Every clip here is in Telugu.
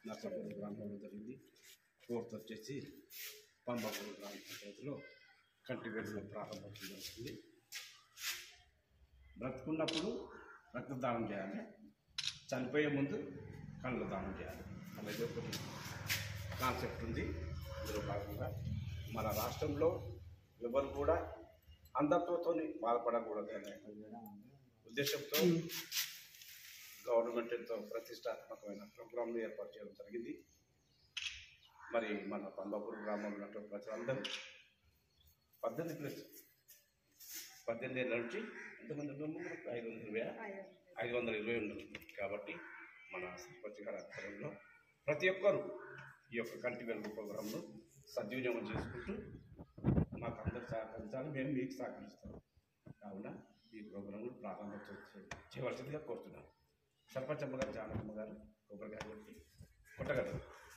నర్సాపూర్ గ్రామంలో జరిగింది ఫోర్త్ వచ్చేసి పంబాపూర్ గ్రామ పంచాయతీలో కంటి వెలుగులో ప్రారంభోత్సవం జరుగుతుంది బ్రతుకున్నప్పుడు రక్తదానం చేయాలి చనిపోయే ముందు కళ్ళ దానం చేయాలి అనేది ఒకటి కాన్సెప్ట్ ఉంది ఇందులో భాగంగా మన రాష్ట్రంలో ఎవరు కూడా అంధత్వంతో బాధపడకూడదు అనే ఉద్దేశంతో గవర్నమెంట్ ఎంతో ప్రతిష్టాత్మకమైన ప్రోగ్రాంలు ఏర్పాటు చేయడం జరిగింది మరి మన పంబాపూర్ గ్రామంలో ఉన్నటువంటి ప్రజలందరూ పద్దెనిమిది ప్లస్ పద్దెనిమిది ఏళ్ళ నుంచి ఎంతమంది ఉన్నాము మనకు ఐదు వందల ఇరవై ఐదు వందల ఇరవై ఉన్నారు కాబట్టి మన సర్పంచ్ గారి ఆధ్వర్యంలో ప్రతి ఒక్కరూ ఈ యొక్క కంటి వెలుగు ప్రోగ్రాంను సద్వినియోగం చేసుకుంటూ మాకు అందరు సహకరించాలి మేము మీకు సహకరిస్తాం కావున ఈ ప్రోగ్రాంను ప్రారంభోత్సవం చే- చేయవలసిందిగా కోరుతున్నాను సర్పంచ్ అమ్మ గారు జానకమ్మ గారు కొబ్బరికాయ కొట్టి కొట్టగలరు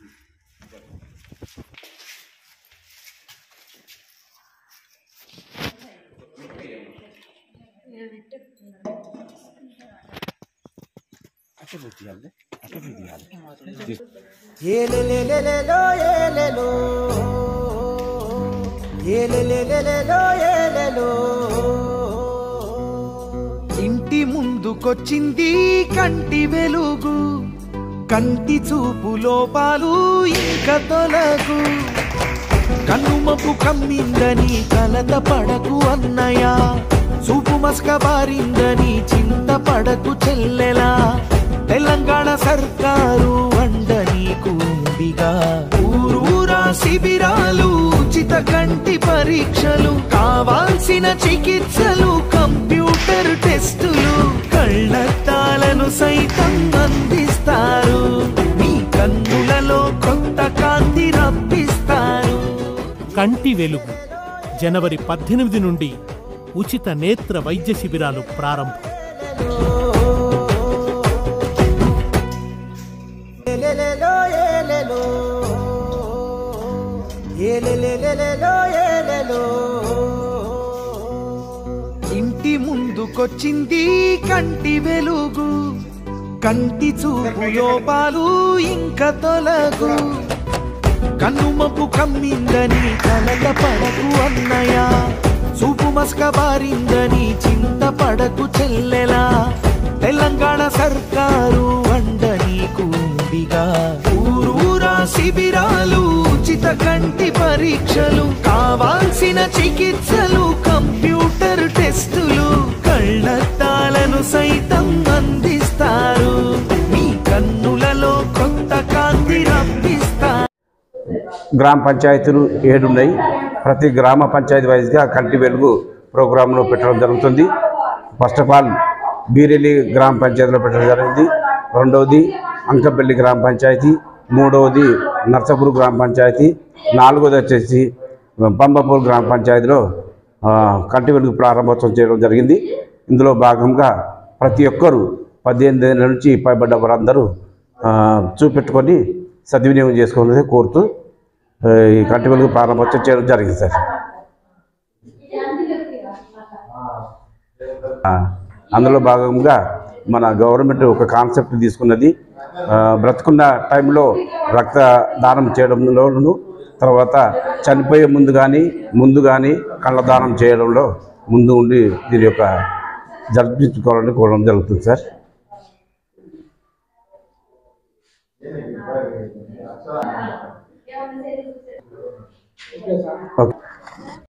అక్కడ తీయాలి అక్కడ తీయాలి ఏలెలెలెలెలో ఏలెలో ఏలెలెలెలెలో ఏలెలో ఇంటి ముందుకొచ్చింది కంటి వెలుగు కంటి చూపు లోపాలు ఇంక తొలగు కన్నుమపు కమ్మిందని కలత పడకు అన్నయ్య చూపు మస్క బారిందని చింత పడకు చెల్లెలా తెలంగాణ సర్కారు అండ నీకు ఉందిగా ఊరూరా శిబిరాలు ఉచిత కంటి పరీక్షలు కావాల్సిన చికిత్సలు కంప్యూటర్ టెస్టులు కళ్ళద్దాలను సైతం అందిస్తారు మీ కన్నులలో కొత్త కాంతి రప్పిస్తారు కంటి వెలుగు జనవరి పద్దెనిమిది నుండి ఉచిత నేత్ర వైద్య శిబిరాలు ప్రారంభం ఏలెలెలో ఏలెలో ఏలెలెలెలో ఏలెలో ఇంటి ముందుకొచ్చింది కంటి వెలుగు కంటి చూపు లోపాలు ఇంక తొలగు కన్నుమప్పు కమ్మిందని కలత పడకు అన్నయ్య చూపు మస్క బారిందని చింత పడకు చెల్లెలా తెలంగాణ సర్కారు అండ నీకు ఉందిగా ఊరూరా శిబిరాలు ఉచిత కంటి పరీక్షలు కావాల్సిన చికిత్సలు కంప్యూటర్ టెస్టులు కళ్ళద్దాలను సైతం అందిస్తారు మీ కన్నులలో కొత్త కాంతి రప్పిస్తారు గ్రామ పంచాయతీలు ఏడు ఉన్నాయి ప్రతి గ్రామ పంచాయతీ వైజ్గా కంటి వెలుగు ప్రోగ్రాంలో పెట్టడం జరుగుతుంది ఫస్ట్ ఆఫ్ ఆల్ బీరెల్లి గ్రామ పంచాయతీలో పెట్టడం జరిగింది రెండవది అంకపల్లి గ్రామ పంచాయతీ మూడవది నర్సపూర్ గ్రామ పంచాయతీ నాలుగవది వచ్చేసి పంబపూర్ గ్రామ పంచాయతీలో ఆ, కంటి వెలుగు ప్రారంభోత్సవం చేయడం జరిగింది ఇందులో భాగంగా ప్రతి ఒక్కరూ పద్దెనిమిది ఏళ్ళ నుంచి పైబడ్డ వారందరూ ఆ, చూపెట్టుకొని సద్వినియోగం చేసుకోవాలని కోరుతూ ఆ, ఈ కంటి వెలుగు ప్రారంభోత్సవం చేయడం జరిగింది సార్ ఆ, అందులో భాగంగా మన గవర్నమెంట్ ఒక కాన్సెప్ట్ తీసుకున్నది ఆ, బ్రతుకున్న టైంలో రక్త దానం చేయడంలోను తర్వాత చనిపోయే ముందు కానీ ముందు కానీ కళ్ళదానం చేయడంలో ముందు ఉండి దీని యొక్క జరిపించుకోవాలని కోరడం జరుగుతుంది సార్ ఓకే